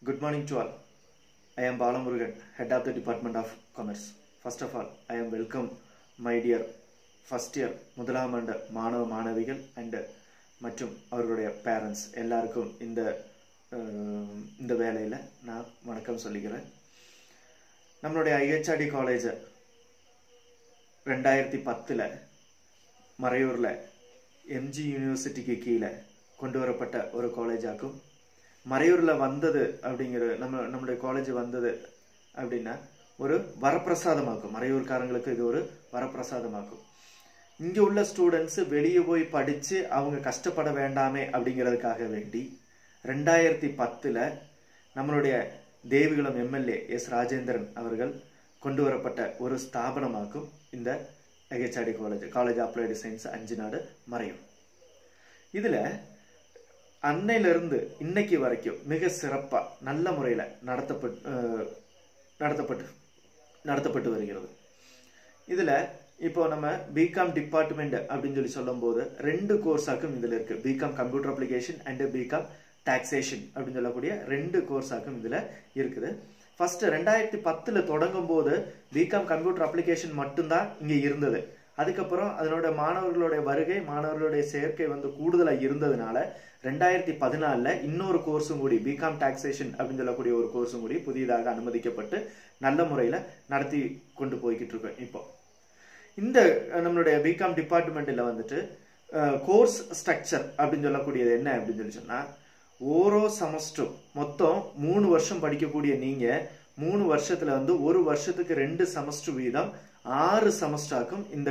Good morning to all. I am Balamurugan, head of the Department of Commerce. First of all, I am welcome my dear first year முதலாம் ஆண்டு மாணவ மாணவிகள் and மற்றும் அவர்களுடைய parents எல்லாருக்கும் இந்த அஹ், இந்த வேலையில் நான் வணக்கம் சொல்லிக்கிறேன் நம்மளுடைய ஐஹெச்ஆர்டி காலேஜ் ரெண்டாயிரத்தி பத்தில் மறையூரில் எம்ஜி யூனிவர்சிட்டிக்கு கீழே கொண்டு வரப்பட்ட ஒரு காலேஜ் ஆகும் மறையூரில் வந்தது அப்படிங்கிற நம்ம நம்மளுடைய காலேஜ் வந்தது அப்படின்னா ஒரு வரப்பிரசாதமாக்கும் மறையூர்காரங்களுக்கு இது ஒரு வரப்பிரசாதமாக்கும் இங்கே உள்ள ஸ்டூடெண்ட்ஸ் வெளியே போய் படித்து அவங்க கஷ்டப்பட வேண்டாமே அப்படிங்கிறதுக்காக வேண்டி ரெண்டாயிரத்தி பத்தில் நம்மளுடைய தேவிகுளம் எம்எல்ஏ எஸ் ராஜேந்திரன் அவர்கள் கொண்டு வரப்பட்ட ஒரு ஸ்தாபனமாக்கும் இந்த IHRD college college applied science அஞ்சு நாடு மறையும் இதுல அன்னையிலிருந்து இன்னைக்கு வரைக்கும் மிக சிறப்பா நல்ல முறையில நடத்தப்பட்டு அஹ், நடத்தப்பட்டு நடத்தப்பட்டு வருகிறது இதுல இப்போ நம்ம பிகாம் டிபார்ட்மெண்ட் அப்படின்னு சொல்லி சொல்லும்போது ரெண்டு கோர்ஸாக்கும் இதுல இருக்கு BCom computer application and BCom taxation அப்படின்னு சொல்லக்கூடிய ரெண்டு கோர்ஸாக்கும் இதுல இருக்குது ஃபர்ஸ்ட் ரெண்டாயிரத்தி பத்துல தொடங்கும் போது பிகாம் கம்ப்யூட்டர் அப்ளிகேஷன் மட்டும்தான் இங்க இருந்தது அதுக்கப்புறம் அதனோட மாணவர்களுடைய வருகை மாணவர்களுடைய சேர்க்கை வந்து கூடுதலா இருந்ததுனால ரெண்டாயிரத்தி பதினாலுல இன்னொரு கோர்ஸும் கூடி பிகாம் டாக்ஸேஷன் அப்படின்னு சொல்லக்கூடிய ஒரு கோர்ஸும் கூடி புதியதாக அனுமதிக்கப்பட்டு நல்ல முறையில நடத்தி கொண்டு போய்கிட்டு இருக்கோம் இப்போ இந்த அஹ், நம்மளுடைய பிகாம் டிபார்ட்மெண்ட்ல வந்துட்டு கோர்ஸ் ஸ்ட்ரக்சர் அப்படின்னு சொல்லக்கூடியது என்ன அப்படின்னு சொல்லி சொன்னா ஓரோ செமஸ்டரும் மொத்தம் மூணு வருஷம் படிக்கக்கூடிய நீங்க மூணு வருஷத்துல வந்து ஒரு வருஷத்துக்கு ரெண்டு செமஸ்டர் வீதம் ஆறு செமஸ்டராக்கும் இந்த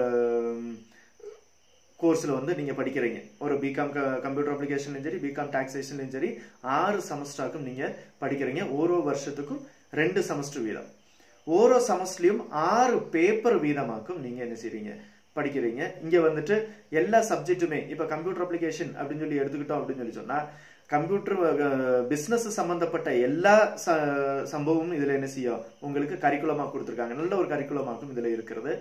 கோர்ஸ்ல வந்து நீங்க படிக்கிறீங்க ஒரு பிகாம் கம்ப்யூட்டர் அப்ளிகேஷன்லையும் சரி பிகாம் டாக்ஸேஷன்லையும் சரி ஆறு செமஸ்டராக்கும் நீங்க படிக்கிறீங்க ஓரோ வருஷத்துக்கும் ரெண்டு செமஸ்டர் வீதம் ஓரோ செமஸ்டர்லயும் ஆறு பேப்பர் வீதமாக்கும் நீங்க என்ன செய்றீங்க படிக்கிறீங்க இங்க வந்துட்டு எல்லா சப்ஜெக்ட்டுமே இப்ப கம்ப்யூட்டர் அப்ளிகேஷன் அப்படின்னு சொல்லி எடுத்துக்கிட்டோம் அப்படின்னு சொல்லி சொன்னா கம்ப்யூட்டர் பிசினஸ் சம்பந்தப்பட்ட எல்லா ச- சம்பவமும் இதுல என்ன செய்யும் உங்களுக்கு கரிக்குலமா கொடுத்துருக்காங்க நல்ல ஒரு கரிக்குலமாக்கும் இதுல இருக்கிறது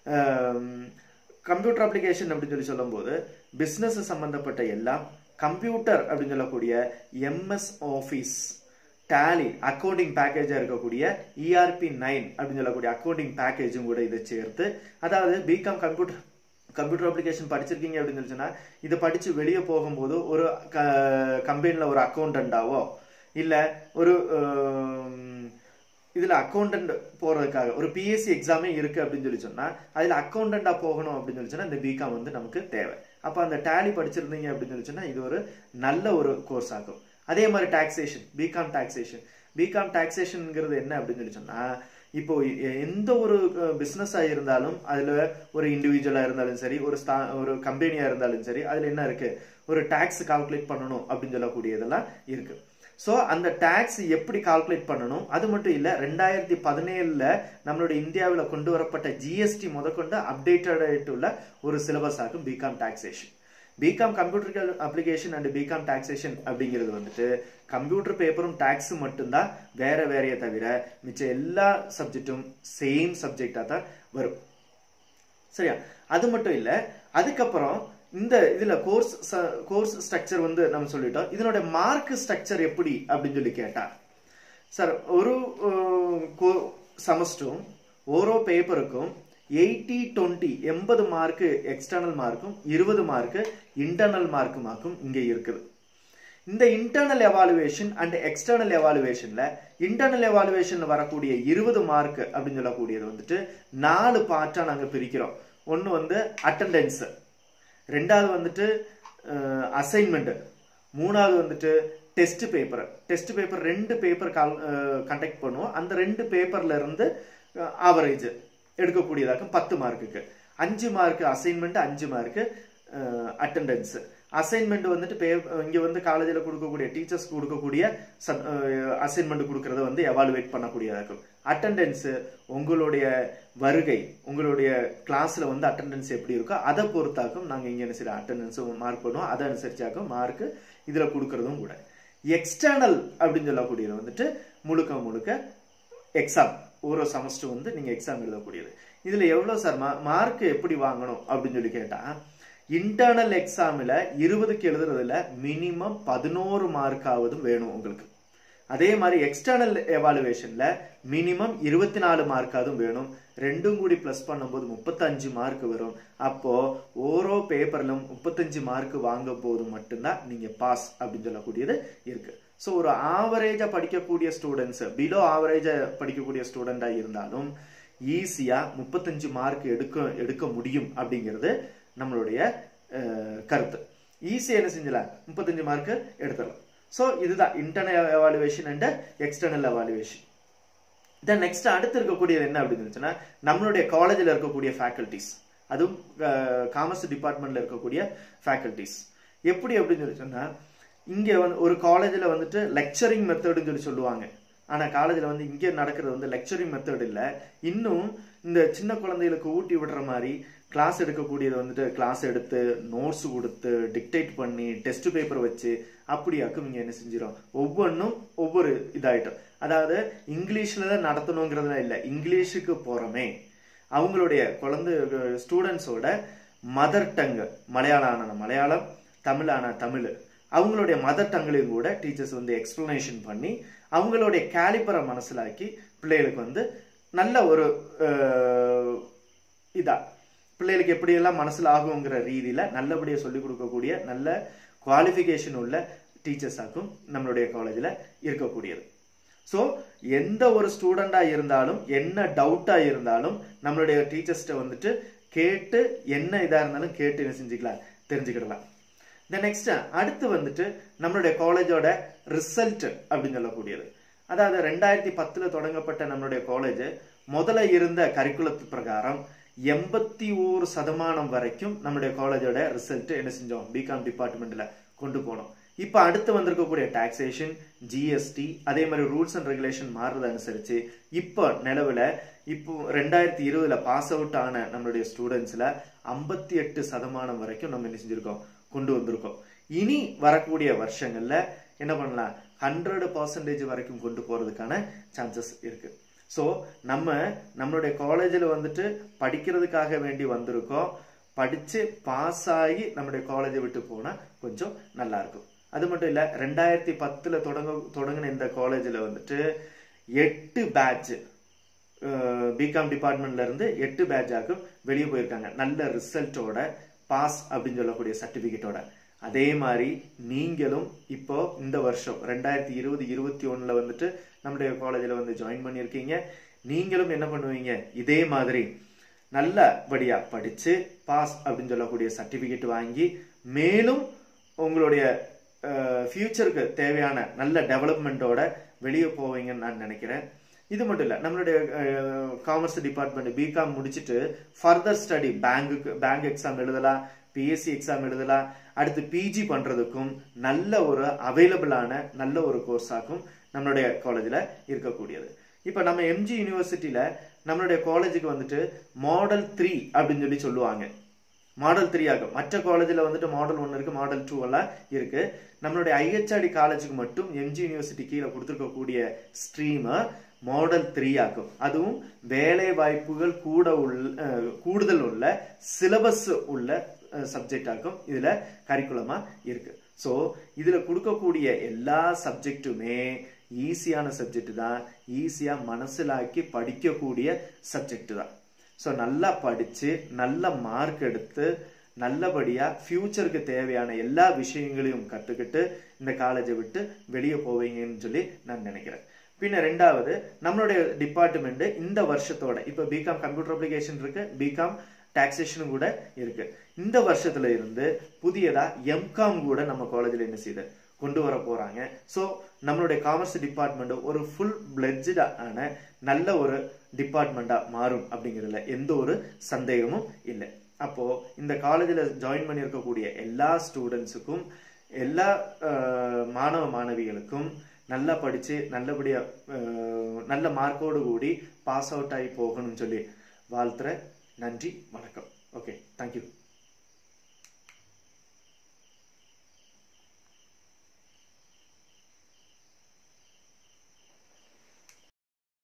கம்ப்யூட்டர் அப்ளிகேஷன் அப்படின்னு சொல்லி சொல்லும்போது பிசினஸ் சம்பந்தப்பட்ட எல்லாம் கம்ப்யூட்டர் அப்படின்னு சொல்லக்கூடிய எம்எஸ் ஆஃபீஸ் டேலி அக்கௌண்டிங் பேக்கேஜா இருக்கக்கூடிய இஆர்பி நைன் அப்படின்னு சொல்லக்கூடிய அக்கௌண்டிங் பேக்கேஜும் கூட இதை சேர்த்து அதாவது பிகாம் கம்ப்யூட்டர் கம்ப்யூட்டர் அப்ளிகேஷன் படிச்சிருக்கீங்க அப்படின்னு சொல்லி சொன்னா இதை படிச்சு வெளியே போகும்போது ஒரு கம்பெனில ஒரு அக்கௌண்டண்டாவோ இல்ல ஒரு ஆம், இதுல அக்கௌண்டன்ட் போறதுக்காக ஒரு பிஎஸ்சி எக்ஸாமே இருக்கு அப்படின்னு சொல்லி சொன்னா அதுல அக்கௌண்டண்டா போகணும் அப்படின்னு சொல்லி சொன்னா இந்த பிகாம் வந்து நமக்கு தேவை அப்ப அந்த டேலி படிச்சிருந்தீங்க அப்படின்னு சொல்லி சொன்னா இது ஒரு நல்ல ஒரு கோர்ஸ் ஆகும் அதே மாதிரி டாக்ஸேஷன் பிகாம் டாக்ஸேஷன் பிகாம் டாக்ஸேஷன்ங்கிறது என்ன அப்படின்னு சொல்லி சொன்னா இப்போ எ- எந்த ஒரு பிசினஸா இருந்தாலும் அதுல ஒரு இண்டிவிஜுவலா இருந்தாலும் சரி ஒரு ஸ்தா ஒரு கம்பெனியா இருந்தாலும் சரி அதுல என்ன இருக்கு ஒரு டாக்ஸ் கால்குலேட் பண்ணணும் அப்படின்னு சொல்லக்கூடியதெல்லாம் இருக்கு சோ அந்த டாக்ஸ் எப்படி கால்குலேட் பண்ணணும் அது மட்டும் இல்ல ரெண்டாயிரத்தி பதினேழுல நம்மளுடைய இந்தியாவில் கொண்டு வரப்பட்ட ஜிஎஸ்டி முதற்கொண்டு அப்டேட்டட் உள்ள ஒரு சிலபஸ் ஆகும் BCom taxation BCom computer application and BCom taxation அப்படிங்கிறது வந்துட்டு கம்ப்யூட்டர் பேப்பரும் டாக்ஸும் மட்டும்தான் வேற வேறைய தவிர மிச்ச எல்லா சப்ஜெக்டும் சேம் சப்ஜெக்டா தான் வரும் சரியா அது மட்டும் இல்ல அதுக்கப்புறம் இந்த இதுல கோர்ஸ் கோர்ஸ் ஸ்ட்ரக்சர் வந்து நம்ம சொல்லிட்டோம் இதனோட மார்க் ஸ்ட்ரக்சர் எப்படி அப்படின்னு சொல்லி கேட்டா சார் ஒரு செமஸ்டரும் ஓரோ பேப்பருக்கும் எயிட்டி டுவெண்ட்டி எண்பது மார்க்கு எக்ஸ்டர்னல் மார்க்கும் இருபது மார்க்கு இன்டர்னல் மார்க்குமாக்கும் இங்க இருக்குது இந்த இன்டர்னல் எவாலுவேஷன் அண்ட் எக்ஸ்டர்னல் எவாலுவேஷன்ல இன்டர்னல் எவாலுவேஷன்ல வரக்கூடிய இருபது மார்க் அப்படின்னு சொல்லக்கூடியது வந்துட்டு நாலு பார்ட்டா நாங்க பிரிக்கிறோம் ஒன்னு வந்து அட்டெண்டன்ஸ் ரெண்டாவது வந்துட்டு அசைன்மெண்ட் மூணாவது வந்துட்டு டெஸ்ட் பேப்பர் டெஸ்ட் பேப்பர் ரெண்டு பேப்பர் கால் கண்டக்ட் பண்ணுவோம் அந்த ரெண்டு பேப்பர்ல இருந்து ஆவரேஜ் எடுக்கக்கூடியதாக பத்து மார்க்குக்கு அஞ்சு மார்க் அசைன்மெண்ட் அஞ்சு மார்க் அட்டெண்டன்ஸ் அசைன்மெண்ட் வந்துட்டு பே இங்க வந்து காலேஜில் கொடுக்கக்கூடிய டீச்சர்ஸ் கொடுக்கக்கூடிய அசைன்மெண்ட் கொடுக்கறத வந்து எவாலுவேட் பண்ணக்கூடியதா இருக்கும் அட்டெண்டன்ஸ் உங்களுடைய வருகை உங்களுடைய கிளாஸ்ல வந்து அட்டெண்டன்ஸ் எப்படி இருக்கோ அதை பொறுத்தாக்கும் நாங்க இங்க என்ன செய்யறோம் அட்டெண்டன்ஸ் மார்க் பண்ணுவோம் அதை அனுசரிச்சாக்கும் மார்க் இதுல கொடுக்கறதும் கூட எக்ஸ்டர்னல் அப்படின்னு சொல்லக்கூடியது வந்துட்டு முழுக்க முழுக்க எக்ஸாம் ஒரு செமஸ்டர் வந்து நீங்க எக்ஸாம் எழுதக்கூடியது இதுல எவ்வளவு சார் மார்க் எப்படி வாங்கணும் அப்படின்னு சொல்லி கேட்டா இன்டர்னல் எக்ஸாமில் இருபதுக்கு எழுதுறதுல மினிமம் பதினோரு மார்க்காவது வேணும் உங்களுக்கு அதே மாதிரி எக்ஸ்டர்னல் எவாலுவேஷன்ல மினிமம் இருபத்தி நாலு மார்க்காதும் வேணும் ரெண்டும் கூடி ப்ளஸ் பண்ணும்போது முப்பத்தஞ்சு மார்க் வரும் அப்போ ஓரோ பேப்பர்லும் முப்பத்தஞ்சு மார்க் வாங்க போது மட்டும்தான் நீங்க பாஸ் அப்படின்னு சொல்லக்கூடியது இருக்கு ஸோ ஒரு ஆவரேஜா படிக்கக்கூடிய ஸ்டூடெண்ட்ஸ் பிலோ ஆவரேஜா படிக்கக்கூடிய ஸ்டூடெண்டா இருந்தாலும் ஈஸியா முப்பத்தஞ்சு மார்க் எடுக்க எடுக்க முடியும் அப்படிங்கிறது நம்மளுடைய அஹ், கருத்து ஈஸியா என்ன செஞ்சலாம் முப்பத்தஞ்சு மார்க் எடுத்துடலாம் ஸோ இதுதான் internal evaluation and external evaluation then next அடுத்து இருக்கக்கூடியது என்ன அப்படின்னு இருந்துச்சுன்னா நம்மளுடைய காலேஜில் இருக்கக்கூடிய ஃபேக்கல்டிஸ் அதுவும் காமர்ஸ் டிபார்ட்மெண்ட்ல இருக்கக்கூடிய ஃபேக்கல்டிஸ் எப்படி அப்படின்னு சொல்லி சொன்னா இங்க வந்து ஒரு காலேஜில் வந்துட்டு லெக்சரிங் மெத்தடுன்னு சொல்லி சொல்லுவாங்க ஆனா காலேஜில் வந்து இங்க நடக்கிறது வந்து லெக்சரிங் மெத்தட் இல்ல இன்னும் இந்த சின்ன குழந்தைகளுக்கு ஊட்டி விடுற மாதிரி கிளாஸ் எடுக்கக்கூடியது வந்துட்டு கிளாஸ் எடுத்து நோட்ஸ் கொடுத்து டிக்டேட் பண்ணி டெஸ்ட் பேப்பர் வச்சு அப்படியாக்கும் இங்க என்ன செஞ்சிடும் ஒவ்வொன்றும் ஒவ்வொரு இதாயிட்டும் அதாவது இங்கிலீஷ்ல தான் நடத்தணுங்கிறதுலாம் இல்லை இங்கிலீஷுக்கு போறோமே அவங்களுடைய குழந்தை ஸ்டூடெண்ட்ஸோட மதர் டங் மலையாளம் ஆன மலையாளம் தமிழ் ஆன தமிழ் அவங்களுடைய மதர் டங்கிலையும் கூட டீச்சர்ஸ் வந்து எக்ஸ்பிளனேஷன் பண்ணி அவங்களுடைய கேலிப்பரை மனசிலாக்கி பிள்ளைகளுக்கு வந்து நல்ல ஒரு அஹ், இதா பிள்ளைகளுக்கு எப்படியெல்லாம் மனசுல ஆகுங்கிற ரீதியில நல்லபடியா சொல்லிக் கொடுக்கக்கூடிய நல்ல குவாலிஃபிகேஷன் உள்ள டீச்சர்ஸாக்கும் நம்மளுடைய காலேஜில் இருக்கக்கூடியது ஸோ எந்த ஒரு ஸ்டூடெண்டா இருந்தாலும் என்ன டவுட்டா இருந்தாலும் நம்மளுடைய டீச்சர்ஸ்கிட்ட வந்துட்டு கேட்டு என்ன இதா இருந்தாலும் கேட்டு என்ன செஞ்சுக்கலாம் தெரிஞ்சுக்கிடலாம் இந்த நெக்ஸ்ட் அடுத்து வந்துட்டு நம்மளுடைய காலேஜோட ரிசல்ட் அப்படின்னு சொல்லக்கூடியது அதாவது ரெண்டாயிரத்தி பத்துல தொடங்கப்பட்ட நம்மளுடைய காலேஜ் முதல்ல இருந்த கரிக்குலத்து பிரகாரம் எண்பத்தி ஓரு சதமானம் வரைக்கும் நம்மளுடைய காலேஜோட ரிசல்ட் என்ன செஞ்சோம் பிகாம் டிபார்ட்மெண்ட்ல கொண்டு போனோம் இப்போ அடுத்து வந்திருக்கக்கூடிய டாக்ஸேஷன் ஜிஎஸ்டி அதே மாதிரி ரூல்ஸ் அண்ட் ரெகுலேஷன் மாறுறதை அனுசரிச்சு இப்போ நிலவுல இப்போ ரெண்டாயிரத்தி இருபதுல பாஸ் அவுட் ஆன நம்மளுடைய ஸ்டூடெண்ட்ஸ்ல ஐம்பத்தி எட்டு சதமானம் வரைக்கும் நம்ம என்ன செஞ்சிருக்கோம் கொண்டு வந்திருக்கோம் இனி வரக்கூடிய வருஷங்கள்ல என்ன பண்ணலாம் ஹண்ட்ரட் பர்சன்டேஜ் வரைக்கும் கொண்டு போறதுக்கான சான்சஸ் இருக்கு ஸோ நம்ம நம்மளுடைய காலேஜில் வந்துட்டு படிக்கிறதுக்காக வேண்டி வந்திருக்கோம் படிச்சு பாஸ் ஆகி நம்மளுடைய காலேஜை விட்டு போனா கொஞ்சம் நல்லா இருக்கும் அது மட்டும் இல்ல ரெண்டாயிரத்தி பத்துல தொடங்க தொடங்கின இந்த காலேஜில் வந்துட்டு எட்டு பேட்ச் பிகாம் டிபார்ட்மெண்ட்ல இருந்து எட்டு பேட்ச் ஆகும் வெளியே போயிருக்காங்க நல்ல ரிசல்ட்டோட பாஸ் அப்படின்னு சொல்லக்கூடிய சர்டிபிகேட்டோட அதே மாதிரி நீங்களும் இப்போ இந்த வருஷம் ரெண்டாயிரத்தி இருபது இருபத்தி ஒண்ணுல வந்துட்டு நம்முடைய காலேஜில் வந்து ஜாயின் பண்ணியிருக்கீங்க நீங்களும் என்ன பண்ணுவீங்க இதே மாதிரி நல்லபடியா படிச்சு பாஸ் அப்படின்னு சொல்லக்கூடிய சர்டிபிகேட் வாங்கி மேலும் உங்களுடைய ஃபியூச்சருக்கு தேவையான நல்ல டெவலப்மெண்ட்டோட வெளியே போவீங்கன்னு நான் நினைக்கிறேன் இது மட்டும் இல்லை நம்மளுடைய காமர்ஸ் டிபார்ட்மெண்ட் பிகாம் முடிச்சுட்டு ஃபர்தர் ஸ்டடி பேங்குக்கு பேங்க் எக்ஸாம் எழுதலாம் பிஎஸ்சி எக்ஸாம் எழுதலாம் அடுத்து பிஜி பண்றதுக்கும் நல்ல ஒரு அவைலபிளான நல்ல ஒரு கோர்ஸாகும் நம்மளுடைய காலேஜில் இருக்கக்கூடியது இப்போ நம்ம எம்ஜி யூனிவர்சிட்டியில நம்மளுடைய காலேஜுக்கு வந்துட்டு மாடல் த்ரீ அப்படின்னு சொல்லி சொல்லுவாங்க மாடல் த்ரீ ஆகும் மற்ற காலேஜில் வந்துட்டு மாடல் ஒன்று இருக்கு மாடல் டூ எல்லாம் இருக்கு நம்மளுடைய ஐஹெச்ஆடி காலேஜுக்கு மட்டும் எம்ஜி யூனிவர்சிட்டி கீழே கொடுத்துருக்கக்கூடிய ஸ்ட்ரீமை மாடல் த்ரீ ஆகும் அதுவும் வேலை வாய்ப்புகள் கூட உள்ள கூடுதல் உள்ள சிலபஸ் உள்ள சப்ஜெக்ட் ஆகும் இதுல கரிக்குலமா இருக்கு ஸோ இதுல கொடுக்கக்கூடிய எல்லா சப்ஜெக்ட்டுமே ஈஸியான சப்ஜெக்ட் தான் ஈஸியா மனசிலாக்கி படிக்கக்கூடிய சப்ஜெக்ட் தான் ஸோ நல்லா படிச்சு நல்ல மார்க் எடுத்து நல்லபடியா ஃபியூச்சருக்கு தேவையான எல்லா விஷயங்களையும் கத்துக்கிட்டு இந்த காலேஜை விட்டு வெளியே போவீங்கன்னு சொல்லி நான் நினைக்கிறேன் பின்ன ரெண்டாவது நம்மளுடைய டிபார்ட்மெண்ட் இந்த வருஷத்தோட இப்போ பிகாம் கம்ப்யூட்டர் அப்ளிகேஷன் இருக்கு பிகாம் டாக்ஸேஷனும் கூட இருக்கு இந்த வருஷத்துல இருந்து புதியதா எம்காம் கூட நம்ம காலேஜில் என்ன செய்யுது கொண்டு வர போறாங்க ஸோ நம்மளுடைய காமர்ஸ் டிபார்ட்மெண்ட் ஒரு ஃபுல் பிளட்ஜான நல்ல ஒரு டிபார்ட்மெண்டா மாறும் அப்படிங்கிறதுல எந்த ஒரு சந்தேகமும் இல்லை அப்போ இந்த காலேஜில் ஜாயின் பண்ணியிருக்கக்கூடிய எல்லா ஸ்டூடெண்ட்ஸுக்கும் எல்லா மாணவ மாணவிகளுக்கும் நல்லா படிச்சு நல்லபடியா நல்ல மார்க்கோடு கூடி பாஸ் அவுட் ஆகி போகணும்னு சொல்லி வாழ்த்துறேன் நன்றி வணக்கம் ஓகே தேங்க்யூ